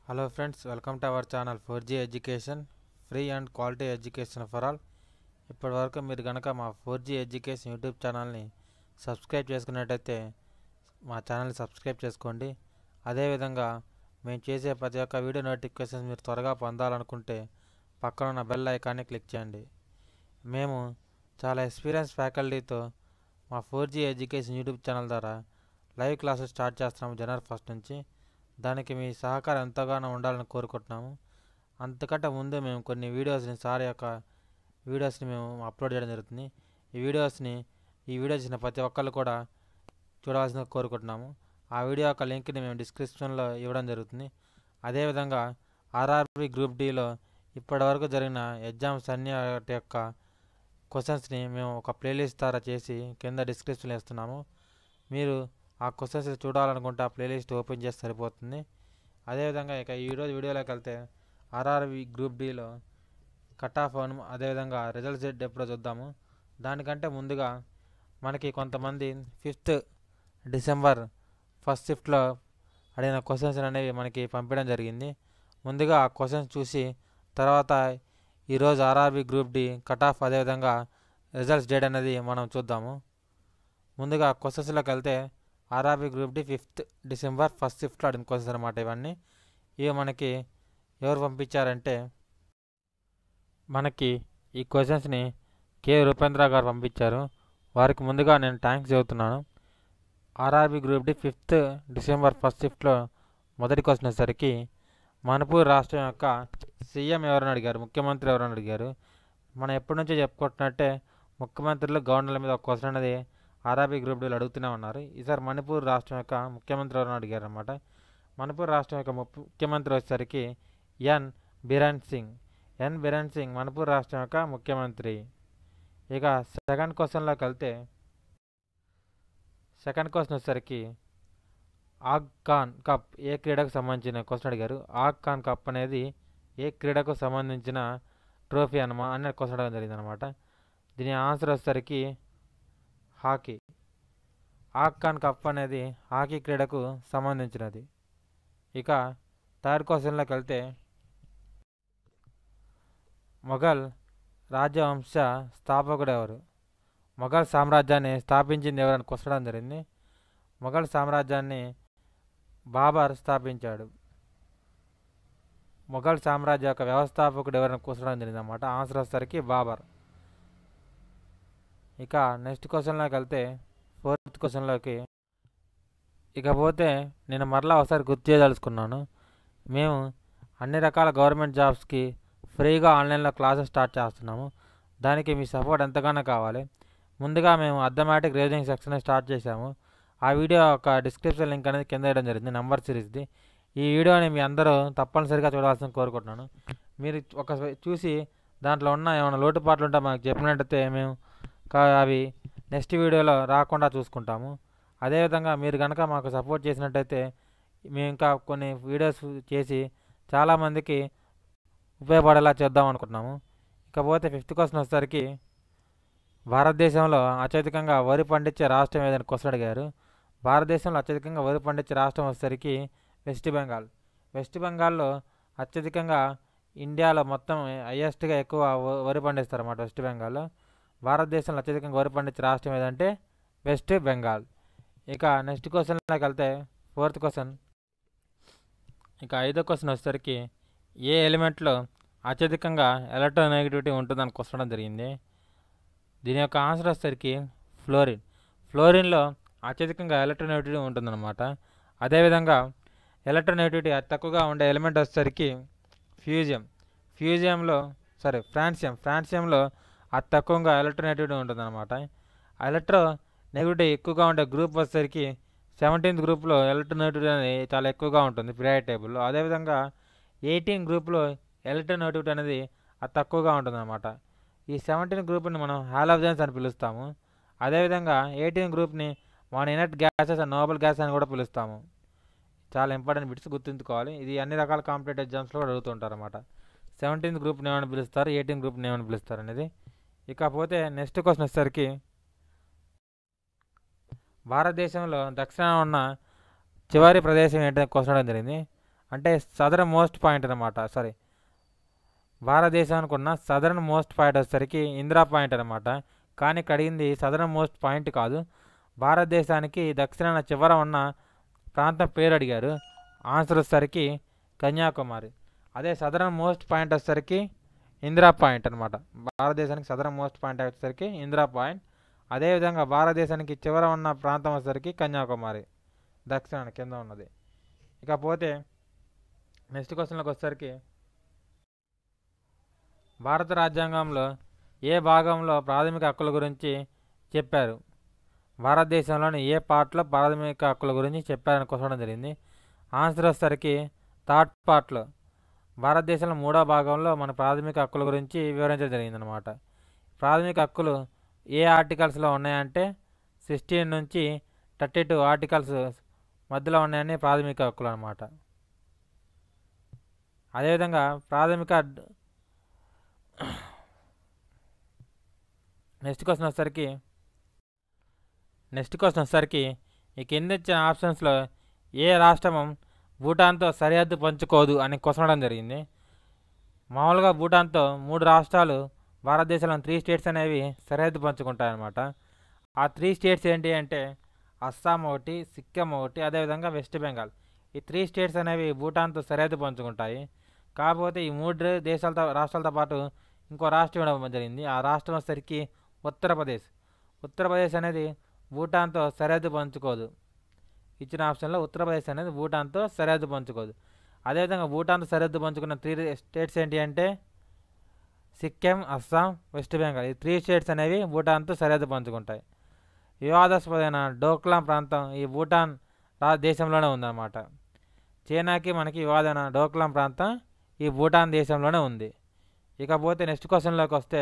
hello friends welcome to our channel four G education free and quality education for all ఇప్పటివరకు మీరు కనుక మా four G education YouTube ఛానల్ని subscribe చేసుకున్నట్టయితే మా ఛానల్ని సబ్స్క్రైబ్ చేసుకోండి అదేవిధంగా మేము చేసే ప్రతి ఒక్క వీడియో నోటిఫికేషన్స్ మీరు త్వరగా పొందాలనుకుంటే పక్కన ఉన్న బెల్ ఐకాన్ని క్లిక్ చేయండి మేము చాలా ఎక్స్పీరియన్స్ ఫ్యాకల్టీతో మా four G education YouTube channel ద్వారా లైవ్ క్లాసెస్ స్టార్ట్ చేస్తున్నాము జనవరి ఫస్ట్ నుంచి దానికి మీ సహకారం ఎంతగానో ఉండాలని కోరుకుంటున్నాము అంతకంటే ముందే మేము కొన్ని వీడియోస్ని సార్ యొక్క వీడియోస్ని మేము అప్లోడ్ చేయడం జరుగుతుంది ఈ వీడియోస్ని ఈ వీడియో చూసిన ప్రతి ఒక్కళ్ళు కూడా చూడవలసిందిగా కోరుకుంటున్నాము ఆ వీడియో యొక్క లింక్ని మేము డిస్క్రిప్షన్లో ఇవ్వడం జరుగుతుంది అదేవిధంగా ఆర్ఆర్బి గ్రూప్ డిలో ఇప్పటివరకు జరిగిన ఎగ్జామ్స్ అన్ని వాటి యొక్క క్వశ్చన్స్ని మేము ఒక ప్లేలిస్ట్ ద్వారా చేసి కింద డిస్క్రిప్షన్లో ఇస్తున్నాము మీరు ఆ క్వశ్చన్స్ చూడాలనుకుంటే ఆ ప్లేలిస్ట్ ఓపెన్ చేసి సరిపోతుంది అదేవిధంగా ఇక ఈరోజు వీడియోలోకి వెళ్తే ఆర్ఆర్వి గ్రూప్ డిలో కట్ ఆఫ్ అవును అదేవిధంగా రిజల్ట్స్ డేట్ ఎప్పుడో చూద్దాము దానికంటే ముందుగా మనకి కొంతమంది ఫిఫ్త్ డిసెంబర్ ఫస్ట్ షిఫ్ట్లో అడిగిన క్వశ్చన్స్ అనేవి మనకి పంపించడం జరిగింది ముందుగా ఆ క్వశ్చన్స్ చూసి తర్వాత ఈరోజు RRB group D cut off అదేవిధంగా రిజల్ట్స్ డేట్ అనేది మనం చూద్దాము ముందుగా క్వశ్చన్స్లోకి వెళ్తే RRB group D fifth December first షిఫ్ట్లో అడిగిన క్వశ్చన్స్ అనమాట ఇవన్నీ ఇవి మనకి ఎవరు పంపించారంటే మనకి ఈ క్వశ్చన్స్ని కె రూపేంద్ర గారు పంపించారు వారికి ముందుగా నేను థ్యాంక్స్ చెబుతున్నాను RRB group D fifth December first షిఫ్ట్లో మొదటి క్వశ్చన్ వచ్చేసరికి మణిపూర్ రాష్ట్రం యొక్క సీఎం ఎవరని అడిగారు ముఖ్యమంత్రి ఎవరని అడిగారు మనం ఎప్పటి నుంచో చెప్పుకుంటున్నట్టే ముఖ్యమంత్రులు గవర్నర్ల మీద ఒక క్వశ్చన్ అనేది ఆర్ఆర్బీ గ్రూప్ డీలు అడుగుతూనే ఉన్నారు ఈసారి మణిపూర్ రాష్ట్రం యొక్క ముఖ్యమంత్రి ఎవరని అడిగారు అనమాట మణిపూర్ రాష్ట్రం యొక్క ముఖ్యమంత్రి వచ్చేసరికి ఎన్ బిరెన్ సింగ్ ఎన్ బిరెన్ సింగ్ మణిపూర్ రాష్ట్రం యొక్క ముఖ్యమంత్రి ఇక సెకండ్ క్వశ్చన్లోకి వెళ్తే సెకండ్ క్వశ్చన్ వచ్చేసరికి ఆగ్ ఖాన్ కప్ ఏ క్రీడకు సంబంధించిన క్వశ్చన్ అడిగారు ఆగ్ ఖాన్ కప్ అనేది ఏ క్రీడకు సంబంధించిన ట్రోఫీ అనమా అనే క్వశ్చన్ అడగడం జరిగింది అనమాట దీని ఆన్సర్ వచ్చేసరికి హాకీ ఆగ్ ఖాన్ కప్ అనేది హాకీ క్రీడకు సంబంధించినది ఇక థర్డ్ క్వశ్చన్లోకి వెళ్తే మొఘల్ రాజవంశ స్థాపకుడు ఎవరు మొఘల్ సామ్రాజ్యాన్ని స్థాపించింది ఎవరని క్వశ్చన్ జరిగింది మొఘల్ సామ్రాజ్యాన్ని బాబర్ స్థాపించాడు మొఘల్ సామ్రాజ్య యొక్క వ్యవస్థాపకుడు ఎవరైనా కూర్చోడం జరిగింది అనమాట ఆన్సర్ వచ్చేసరికి బాబర్ ఇక నెక్స్ట్ క్వశ్చన్లోకి వెళ్తే ఫోర్త్ క్వశ్చన్లోకి ఇకపోతే నేను మరలా ఒకసారి గుర్తు చేయదలుచుకున్నాను మేము అన్ని రకాల గవర్నమెంట్ జాబ్స్కి ఫ్రీగా ఆన్లైన్లో క్లాసెస్ స్టార్ట్ చేస్తున్నాము దానికి మీ సపోర్ట్ ఎంతగానో కావాలి ముందుగా మేము అథమెటిక్ రేజింగ్ సెక్షన్ స్టార్ట్ చేశాము ఆ వీడియో ఒక డిస్క్రిప్షన్ లింక్ అనేది కింద వేయడం జరిగింది నంబర్ సిరీస్ది ఈ వీడియోని మీ అందరూ తప్పనిసరిగా చూడాల్సిన కోరుకుంటున్నాను మీరు ఒక చూసి దాంట్లో ఉన్న ఏమైనా లోటుపాట్లు ఉంటే మాకు చెప్పినట్టయితే మేము అవి నెక్స్ట్ వీడియోలో రాకుండా చూసుకుంటాము అదేవిధంగా మీరు కనుక మాకు సపోర్ట్ చేసినట్టయితే మేము ఇంకా కొన్ని వీడియోస్ చేసి చాలామందికి ఉపయోగపడేలా చేద్దాం అనుకుంటున్నాము ఇకపోతే ఫిఫ్త్ క్వశ్చన్ వచ్చేసరికి భారతదేశంలో అత్యధికంగా వరి పండించే రాష్ట్రం ఏదైనా క్వశ్చన్ అడిగారు భారతదేశంలో అత్యధికంగా వరి పండించే రాష్ట్రం వచ్చేసరికి వెస్ట్ బెంగాల్ వెస్ట్ బెంగాల్లో అత్యధికంగా ఇండియాలో మొత్తం హయ్యెస్ట్గా ఎక్కువ వరి పండిస్తారు అన్నమాట వెస్ట్ బెంగాల్లో భారతదేశంలో అత్యధికంగా వరి పండించే రాష్ట్రం ఏదంటే వెస్ట్ బెంగాల్ ఇక నెక్స్ట్ క్వశ్చన్లోకి వెళ్తే ఫోర్త్ క్వశ్చన్ ఇక ఐదో క్వశ్చన్ వచ్చేసరికి ఏ ఎలిమెంట్లో అత్యధికంగా ఎలక్ట్రోనెగటివిటీ ఉంటుందని క్వశ్చన్ జరిగింది దీని యొక్క ఆన్సర్ వచ్చేసరికి ఫ్లోరిన్ ఫ్లోరిన్లో అత్యధికంగా ఎలక్ట్రోనెగటివిటీ ఉంటుందన్నమాట అదేవిధంగా ఎలక్ట్రోనెగటివిటీ అతి తక్కువగా ఉండే ఎలిమెంట్ వచ్చేసరికి ఫ్యూజియం ఫ్యూజియంలో సారీ ఫ్రాన్సియం ఫ్రాన్సియంలో అతి తక్కువగా ఎలక్ట్రోనెగటివిటీ ఉంటుందన్నమాట ఎలక్ట్రో నెగిటివిటీ ఎక్కువగా ఉండే గ్రూప్ వచ్చేసరికి సెవెంటీన్త్ గ్రూప్లో ఎలక్ట్రోనెగటివిటీ అనేది చాలా ఎక్కువగా ఉంటుంది పీరియడ్ టేబుల్లో అదేవిధంగా ఎయిటీన్ గ్రూప్లో ఎలక్ట్రోనెగటివిటీ అనేది అతి తక్కువగా ఉంటుందన్నమాట ఈ సెవెంటీన్ గ్రూప్ని మనం హాలోజన్స్ అని పిలుస్తాము అదేవిధంగా ఎయిటీన్ గ్రూప్ని మన inert gases and noble gas అని కూడా పిలుస్తాము చాలా ఇంపార్టెంట్ బిట్స్ గుర్తుంచుకోవాలి ఇది అన్ని రకాల కాంపిటేటివ్ ఎగ్జామ్స్లో కూడా అడుగుతుంటారు అనమాట సెవెంటీన్త్ గ్రూప్ని ఏమని పిలుస్తారు ఎయిటీన్ గ్రూప్ని ఏమని పిలుస్తారు అనేది ఇకపోతే నెక్స్ట్ క్వశ్చన్ వచ్చేసరికి భారతదేశంలో దక్షిణాన ఉన్న చివరి ప్రదేశం ఏంటంటే క్వశ్చన్ అడగడం జరిగింది అంటే సదరన్ మోస్ట్ పాయింట్ అనమాట సారీ భారతదేశానికి ఉన్న సదరన్ మోస్ట్ పాయింట్ వచ్చేసరికి ఇందిరా పాయింట్ అనమాట కానీ ఇక్కడ అడిగింది సదరన్ మోస్ట్ పాయింట్ కాదు భారతదేశానికి దక్షిణాన చివర ఉన్న ప్రాంతం పేరు అడిగారు ఆన్సర్ వచ్చేసరికి కన్యాకుమారి అదే సదరన్ మోస్ట్ పాయింట్ వచ్చేసరికి ఇందిరా పాయింట్ అనమాట భారతదేశానికి సదరన్ మోస్ట్ పాయింట్ వచ్చేసరికి ఇందిరా పాయింట్ అదేవిధంగా భారతదేశానికి చివర ఉన్న ప్రాంతం వచ్చేసరికి కన్యాకుమారి దక్షిణాన కింద ఉన్నది ఇకపోతే నెక్స్ట్ క్వశ్చన్లోకి వచ్చేసరికి భారత రాజ్యాంగంలో ఏ భాగంలో ప్రాథమిక హక్కుల గురించి చెప్పారు భారతదేశంలోని ఏ పార్ట్లో ప్రాథమిక హక్కుల గురించి చెప్పారని క్వశ్చన్ జరిగింది ఆన్సర్ వచ్చేసరికి థర్డ్ పార్ట్లో భారతదేశంలో మూడో భాగంలో మన ప్రాథమిక హక్కుల గురించి వివరించడం జరిగిందనమాట ప్రాథమిక హక్కులు ఏ ఆర్టికల్స్లో ఉన్నాయంటే సిక్స్టీన్ నుంచి థర్టీ టూ ఆర్టికల్స్ మధ్యలో ఉన్నాయని ప్రాథమిక హక్కులు అనమాట అదేవిధంగా ప్రాథమిక నెక్స్ట్ క్వశ్చన్ వచ్చేసరికి నెక్స్ట్ క్వశ్చన్ వచ్చేసరికి ఈ కింద ఇచ్చిన ఆప్షన్స్లో ఏ రాష్ట్రం భూటాన్తో సరిహద్దు పంచుకోదు అని క్వశ్చన్ అడగడం జరిగింది మామూలుగా భూటాన్తో మూడు రాష్ట్రాలు భారతదేశంలో త్రీ స్టేట్స్ అనేవి సరిహద్దు పంచుకుంటాయన్నమాట ఆ త్రీ స్టేట్స్ ఏంటి అంటే అస్సాం ఒకటి సిక్కిం ఒకటి అదేవిధంగా వెస్ట్ బెంగాల్ ఈ త్రీ స్టేట్స్ అనేవి భూటాన్తో సరిహద్దు పంచుకుంటాయి కాకపోతే ఈ మూడు దేశాలతో రాష్ట్రాలతో పాటు ఇంకో రాష్ట్రం ఇవ్వడం జరిగింది ఆ రాష్ట్రం వచ్చేసరికి ఉత్తరప్రదేశ్ ఉత్తరప్రదేశ్ అనేది భూటాన్తో సరిహద్దు పంచుకోదు ఇచ్చిన ఆప్షన్లో ఉత్తరప్రదేశ్ అనేది భూటాన్తో సరిహద్దు పంచుకోదు అదేవిధంగా భూటాన్తో సరిహద్దు పంచుకున్న త్రీ స్టేట్స్ ఏంటి అంటే సిక్కిం అస్సాం వెస్ట్ బెంగాల్ ఈ త్రీ స్టేట్స్ అనేవి భూటాన్తో సరిహద్దు పంచుకుంటాయి వివాదాస్పదమైన డోక్లాం ప్రాంతం ఈ భూటాన్ రా దేశంలోనే ఉందన్నమాట చైనాకి మనకి వివాదమైన డోక్లాం ప్రాంతం ఈ భూటాన్ దేశంలోనే ఉంది ఇకపోతే నెక్స్ట్ క్వశ్చన్లోకి వస్తే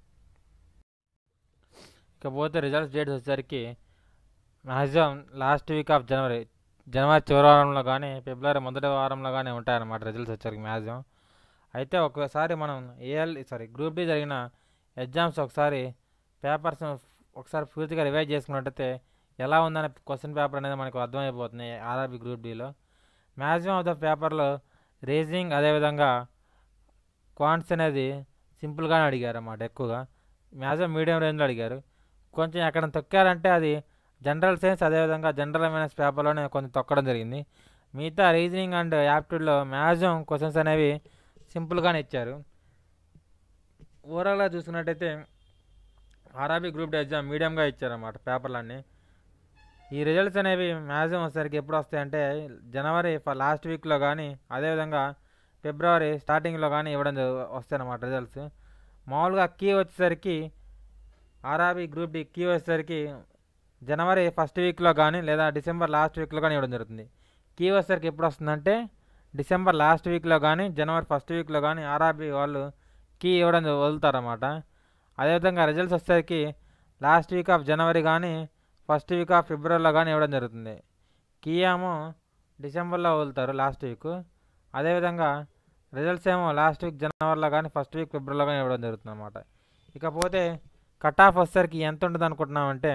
ఇకపోతే రిజల్ట్స్ డేట్స్ వచ్చేసరికి maximum last week of January జనవరి చివరి వారంలో కానీ ఫిబ్రవరి మొదటి వారంలో కానీ ఉంటాయన్నమాట రిజల్ట్స్ వచ్చేసరికి మ్యాక్సిమం అయితే ఒకసారి మనం ఏఎల్ సారీ గ్రూప్ డి జరిగిన ఎగ్జామ్స్ ఒకసారి పేపర్స్ ఒకసారి పూర్తిగా రివైజ్ చేసుకున్నట్టయితే ఎలా ఉందనే క్వశ్చన్ పేపర్ అనేది మనకు అర్థమైపోతుంది ఆర్ఆర్బి గ్రూప్ డిలో మ్యాక్సిమం ఆఫ్ ద పేపర్లో రీజనింగ్ అదేవిధంగా క్వాంట్స్ అనేది సింపుల్గానే అడిగారు అన్నమాట ఎక్కువగా మ్యాక్సిమం మీడియం రేంజ్లో అడిగారు కొంచెం ఎక్కడ తొక్కారంటే అది జనరల్ సైన్స్ అదేవిధంగా జనరల్ అవేర్నెస్ పేపర్లోనే కొంచెం తొక్కడం జరిగింది మిగతా రీజనింగ్ అండ్ యాప్టిట్యూడ్లో మ్యాక్సిమం క్వశ్చన్స్ అనేవి సింపుల్గానే ఇచ్చారు ఓవరాల్గా చూసుకున్నట్టయితే ఆర్ఆర్బీ గ్రూప్ డి ఎగ్జామ్ మీడియంగా ఇచ్చారన్నమాట పేపర్లన్నీ ఈ రిజల్ట్స్ అనేవి మ్యాక్సిమం వచ్చేసరికి ఎప్పుడు వస్తాయంటే జనవరి లాస్ట్ వీక్లో కానీ అదేవిధంగా ఫిబ్రవరి స్టార్టింగ్లో కానీ ఇవ్వడం జరు- వస్తాయన్నమాట రిజల్ట్స్ మామూలుగా కీ వచ్చేసరికి ఆర్ఆర్బీ గ్రూప్ డి కీ వచ్చేసరికి జనవరి ఫస్ట్ వీక్లో కానీ లేదా డిసెంబర్ లాస్ట్ వీక్లో కానీ ఇవ్వడం జరుగుతుంది కీ వచ్చేసరికి ఎప్పుడు వస్తుందంటే డిసెంబర్ లాస్ట్ వీక్లో కానీ జనవరి ఫస్ట్ వీక్లో కానీ ఆర్ఆర్బీ వాళ్ళు కీ ఇవ్వడం జ- వదులుతారన్నమాట అదేవిధంగా రిజల్ట్స్ వచ్చేసరికి లాస్ట్ వీక్ ఆఫ్ జనవరి కానీ ఫస్ట్ వీక్ ఆఫ్ ఫిబ్రవరిలో కానీ ఇవ్వడం జరుగుతుంది కీ ఏమో డిసెంబర్లో వదులుతారు లాస్ట్ వీక్ అదేవిధంగా రిజల్ట్స్ ఏమో లాస్ట్ వీక్ జనవరిలో కానీ ఫస్ట్ వీక్ ఫిబ్రవరిలో కానీ ఇవ్వడం జరుగుతుంది అన్నమాట ఇకపోతే కట్ ఆఫ్ వచ్చేసరికి ఎంత ఉంటుంది అనుకుంటున్నామంటే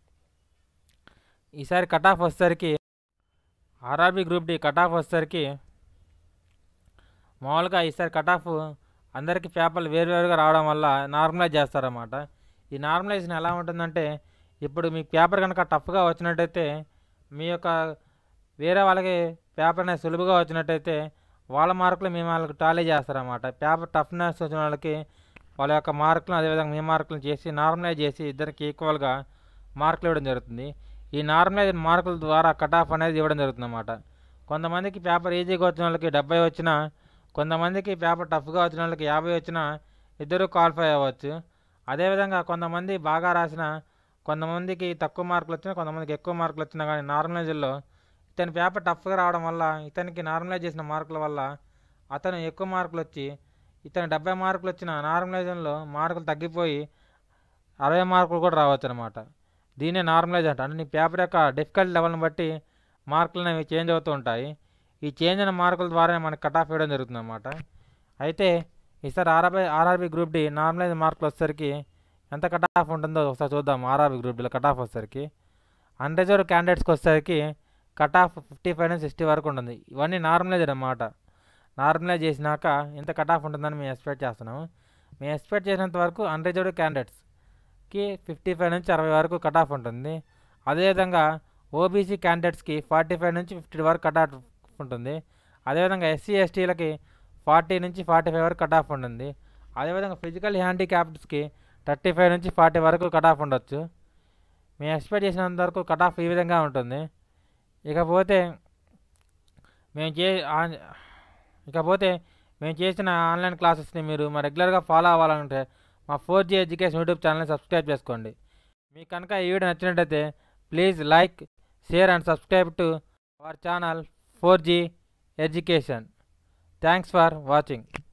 ఈసారి కట్ ఆఫ్ వచ్చేసరికి RRB group D cut off వచ్చేసరికి మామూలుగా ఈసారి కట్ ఆఫ్ అందరికీ పేపర్లు వేరువేరుగా రావడం వల్ల నార్మలైజ్ చేస్తారన్నమాట ఈ నార్మలైజేషన్ ఎలా ఉంటుందంటే ఇప్పుడు మీకు పేపర్ కనుక టఫ్గా వచ్చినట్టయితే మీ యొక్క వేరే వాళ్ళకి పేపర్ అనేది సులువుగా వచ్చినట్టయితే వాళ్ళ మార్కులు మీ వాళ్ళకి టాలీ చేస్తారన్నమాట పేపర్ టఫ్నెస్ వచ్చిన వాళ్ళకి వాళ్ళ యొక్క మార్కులను అదేవిధంగా మీ మార్కులను చేసి నార్మలైజ్ చేసి ఇద్దరికి ఈక్వల్గా మార్కులు ఇవ్వడం జరుగుతుంది ఈ నార్మలైజ్ మార్కుల ద్వారా కట్ ఆఫ్ అనేది ఇవ్వడం జరుగుతుంది అన్నమాట కొంతమందికి పేపర్ ఈజీగా వచ్చిన వాళ్ళకి డెబ్బై వచ్చినా కొంతమందికి పేపర్ టఫ్గా వచ్చిన వాళ్ళకి యాభై వచ్చినా ఇద్దరు క్వాలిఫై అవ్వచ్చు అదేవిధంగా కొంతమంది బాగా రాసిన కొంతమందికి తక్కువ మార్కులు వచ్చినా కొంతమందికి ఎక్కువ మార్కులు వచ్చినా కానీ నార్మలైజ్లో ఇతని పేపర్ టఫ్గా రావడం వల్ల ఇతనికి నార్మలైజ్ చేసిన మార్కుల వల్ల అతను ఎక్కువ మార్కులు వచ్చి ఇతను డెబ్బై మార్కులు వచ్చిన నార్మలైజేషన్లో మార్కులు తగ్గిపోయి అరవై మార్కులు కూడా రావచ్చు అనమాట దీన్నే నార్మలైజ్ అంట అంటే నీ పేపర్ యొక్క డిఫికల్ట్ లెవెల్ని బట్టి మార్కులు అనేవి చేంజ్ అవుతూ ఉంటాయి ఈ చేంజ్ అయిన మార్కుల ద్వారానే మనకి కట్ ఆఫ్ వేయడం జరుగుతుంది అనమాట అయితే ఈసారి RRB RRB group D normalise మార్కులు వచ్చేసరికి ఎంత కట్ ఆఫ్ ఉంటుందో ఒకసారి చూద్దాం ఆర్ఆర్బీ గ్రూప్ డిలో కట్ ఆఫ్ వచ్చేసరికి అన్రిజర్వ్ క్యాండిడేట్స్కి వచ్చేసరికి కట్ ఆఫ్ ఫిఫ్టీ ఫైవ్ నుంచి సిక్స్టీ వరకు ఉంటుంది ఇవన్నీ నార్మలైజ్డ్ అన్నమాట నార్మలైజ్ చేసినాక ఇంత కట్ ఆఫ్ ఉంటుందని మేము ఎక్స్పెక్ట్ చేస్తున్నాము మేము ఎక్స్పెక్ట్ చేసినంత వరకు అన్రిజర్వ్డ్ క్యాండిడేట్స్కి ఫిఫ్టీ ఫైవ్ నుంచి అరవై వరకు కట్ ఆఫ్ ఉంటుంది అదేవిధంగా ఓబీసీ క్యాండిడేట్స్కి ఫార్టీ ఫైవ్ నుంచి ఫిఫ్టీ వరకు కట్ ఆఫ్ ఉంటుంది అదేవిధంగా ఎస్సీ ఎస్టీలకి ఫార్టీ నుంచి ఫార్టీ ఫైవ్ వరకు కట్ ఆఫ్ ఉంటుంది అదేవిధంగా ఫిజికల్ హ్యాండిక్యాప్డ్స్కి థర్టీ ఫైవ్ నుంచి ఫార్టీ వరకు కట్ ఆఫ్ ఉండొచ్చు మేము ఎక్స్పెక్ట్ చేసినంత వరకు కట్ ఆఫ్ ఈ విధంగా ఉంటుంది ఇకపోతే మేము చే ఆన్- ఇకపోతే మేము చేసిన ఆన్లైన్ క్లాసెస్ని మీరు మా రెగ్యులర్గా ఫాలో అవ్వాలంటే మా ఫోర్ జీ ఎడ్యుకేషన్ యూట్యూబ్ ఛానల్ని సబ్స్క్రైబ్ చేసుకోండి మీకు కనుక ఈ వీడియో నచ్చినట్టయితే please like share and subscribe to our channel four G education thanks for watching